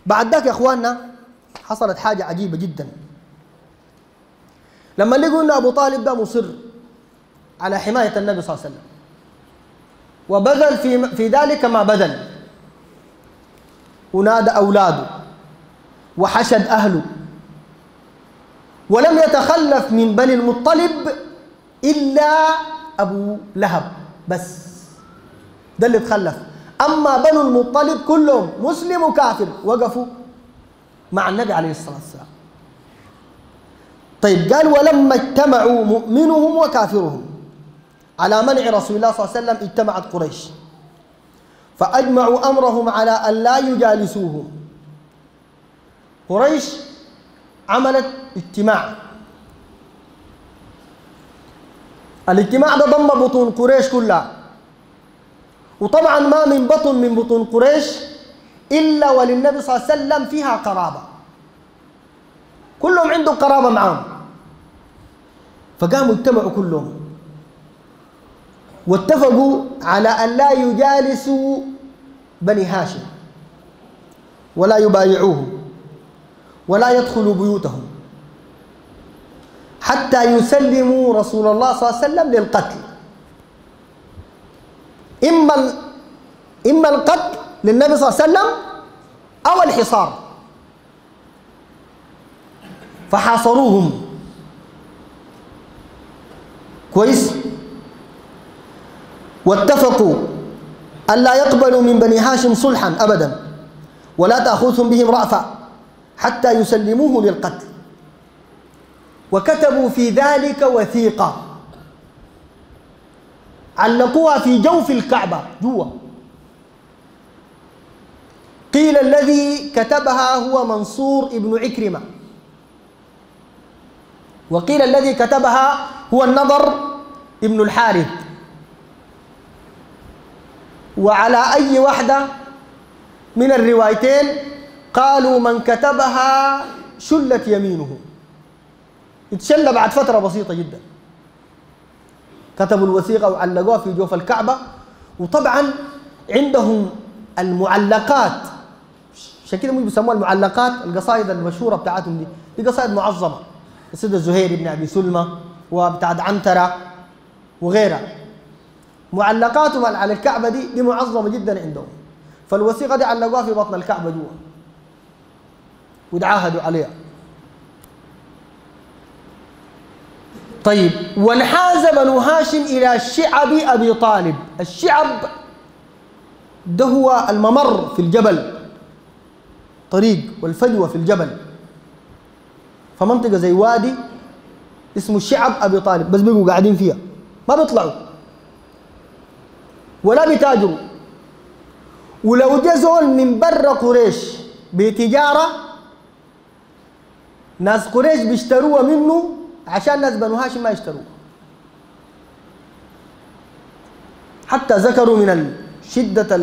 بعد ذاك يا اخواننا حصلت حاجه عجيبه جدا لما لقوا ان ابو طالب ده مصر على حمايه النبي صلى الله عليه وسلم وبذل في في ذلك ما بذل ونادى اولاده وحشد اهله ولم يتخلف من بني المطلب الا ابو لهب بس ده اللي تخلف اما بنو المطلب كلهم مسلم وكافر وقفوا مع النبي عليه الصلاه والسلام طيب قال ولما اجتمعوا مؤمنهم وكافرهم على منع رسول الله صلى الله عليه وسلم اجتمعت قريش فأجمعوا أمرهم على أن لا يجالسوهم قريش عملت اجتماع الاجتماع ده ضم بطون قريش كلها وطبعا ما من بطن من بطون قريش إلا وللنبي صلى الله عليه وسلم فيها قرابة كلهم عندهم قرابة معهم فقاموا اجتمعوا كلهم واتفقوا على أن لا يجالسوا بني هاشم ولا يبايعوهم ولا يدخلوا بيوتهم حتى يسلموا رسول الله صلى الله عليه وسلم للقتل إما إما القتل للنبي صلى الله عليه وسلم أو الحصار فحاصروهم كويس واتفقوا ألا يقبلوا من بني هاشم صلحا أبدا ولا تأخذهم بهم رأفة حتى يسلموه للقتل وكتبوا في ذلك وثيقة علقوها في جوف الكعبة جوا قيل الذي كتبها هو منصور ابن عكرمة وقيل الذي كتبها هو النضر ابن الحارث وعلى أي واحدة من الروايتين قالوا من كتبها شلت يمينه اتشل بعد فترة بسيطة جدا كتبوا الوثيقة وعلقوها في جوف الكعبة وطبعا عندهم المعلقات عشان كده مش بيسموها المعلقات القصائد المشهورة بتاعتهم دي دي قصائد معظمة قصيدة الزهير بن أبي سلمى وبتاعت عنترة وغيرها معلقاتهم على الكعبة دي دي معظمة جدا عندهم فالوثيقة دي علقوها في بطن الكعبة جوا وتعاهدوا عليها طيب وانحاز بنو هاشم إلى شعب أبي طالب الشعب ده هو الممر في الجبل طريق والفجوة في الجبل فمنطقة زي وادي اسمه شعب أبي طالب بس بيبقوا قاعدين فيها ما بيطلعوا ولا بيتاجروا ولو جا زول من برا قريش بتجارة ناس قريش بيشتروها منه عشان ناس بنو هاشم ما يشتروها حتى ذكروا من شدة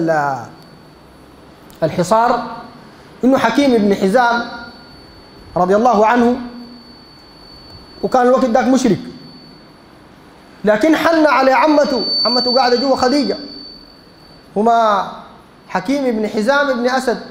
الحصار انه حكيم بن حزام رضي الله عنه وكان الوقت ذاك مشرك لكن حن على عمته عمته قاعدة جوا خديجة هما حكيم بن حزام بن أسد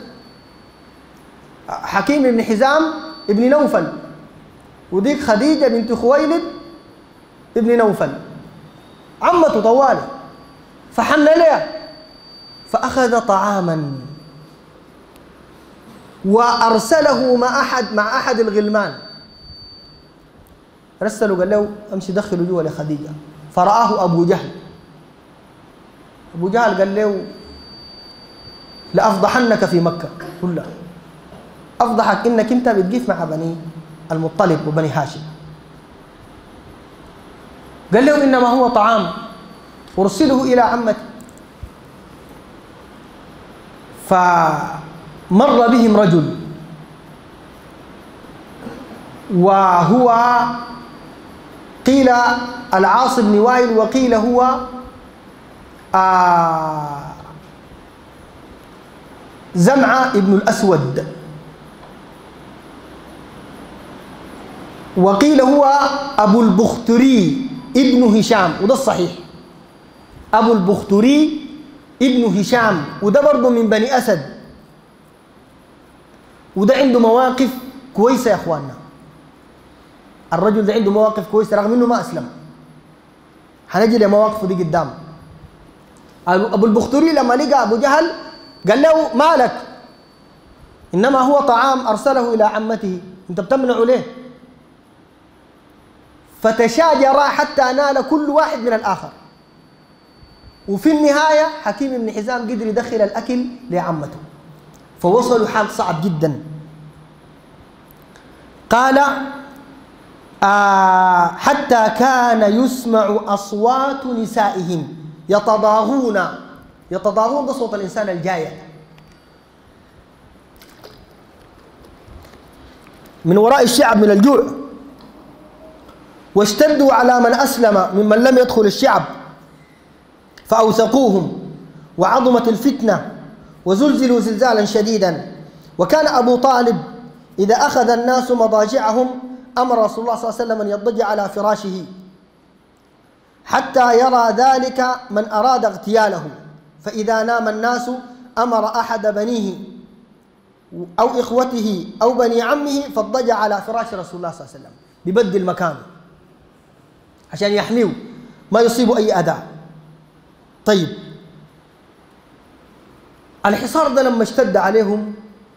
حكيم بن حزام ابن نوفل وديك خديجة بنت خويلد ابن نوفل عمته طوالة فحن لها فأخذ طعاما وأرسله مع أحد مع أحد الغلمان رسله قال له امشي دخله جوا لخديجة فرآه أبو جهل أبو جهل قال له لأفضحنك في مكة كلها أفضحك إنك أنت بتقيف مع بني المطلب وبني هاشم قال له إنما هو طعام أرسله إلى عمتي فمر بهم رجل وهو قيل العاص بن وائل وقيل هو آه زمعة ابن الأسود وقيل هو أبو البختري ابن هشام وده الصحيح أبو البختري ابن هشام وده برضه من بني أسد وده عنده مواقف كويسة يا أخواننا الرجل ده عنده مواقف كويسة رغم أنه ما أسلم حنجي لمواقفه دي قدام أبو البختري لما لقى أبو جهل قال له مالك إنما هو طعام أرسله إلى عمته أنت بتمنعه ليه فتشاجرا حتى نال كل واحد من الآخر وفي النهاية حكيم بن حزام قدر يدخل الأكل لعمته فوصلوا حال صعب جدا قال آه حتى كان يسمع أصوات نسائهم يتضاغون يتضاغون ده صوت الإنسان الجاية من وراء الشعب من الجوع واشتدوا على من أسلم ممن لم يدخل الشعب فأوثقوهم وعظمت الفتنة وزلزلوا زلزالا شديدا وكان أبو طالب إذا أخذ الناس مضاجعهم أمر رسول الله صلى الله عليه وسلم أن يضجع على فراشه حتى يرى ذلك من أراد اغتياله فإذا نام الناس أمر أحد بنيه أو إخوته أو بني عمه فاضطجع على فراش رسول الله صلى الله عليه وسلم ببدل مكانه عشان يحميه ما يصيب أي أذى طيب الحصار ده لما اشتد عليهم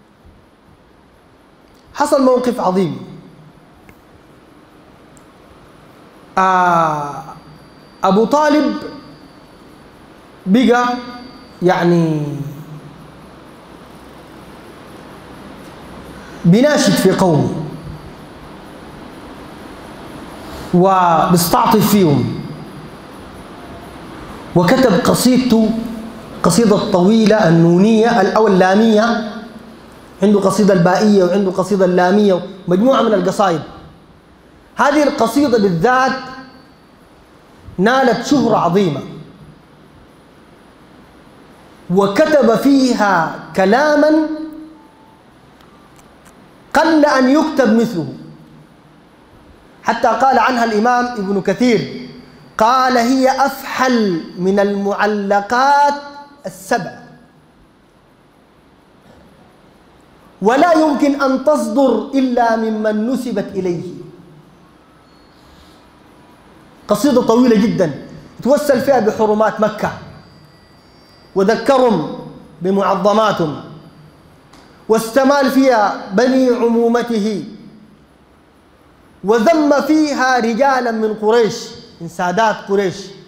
حصل موقف عظيم آه أبو طالب بقى يعني بناشد في قومه وبيستعطف فيهم وكتب قصيدته قصيدة طويلة النونية أو اللامية عنده قصيدة البائية وعنده قصيدة اللامية مجموعة من القصائد هذه القصيدة بالذات نالت شهرة عظيمة وكتب فيها كلاما قل أن يكتب مثله حتى قال عنها الإمام ابن كثير قال هي أفحل من المعلقات السبع ولا يمكن أن تصدر إلا ممن نسبت إليه قصيدة طويلة جدا توسل فيها بحرمات مكة وذكرهم بمعظماتهم واستمال فيها بني عمومته وذم فيها رجالا من قريش من سادات قريش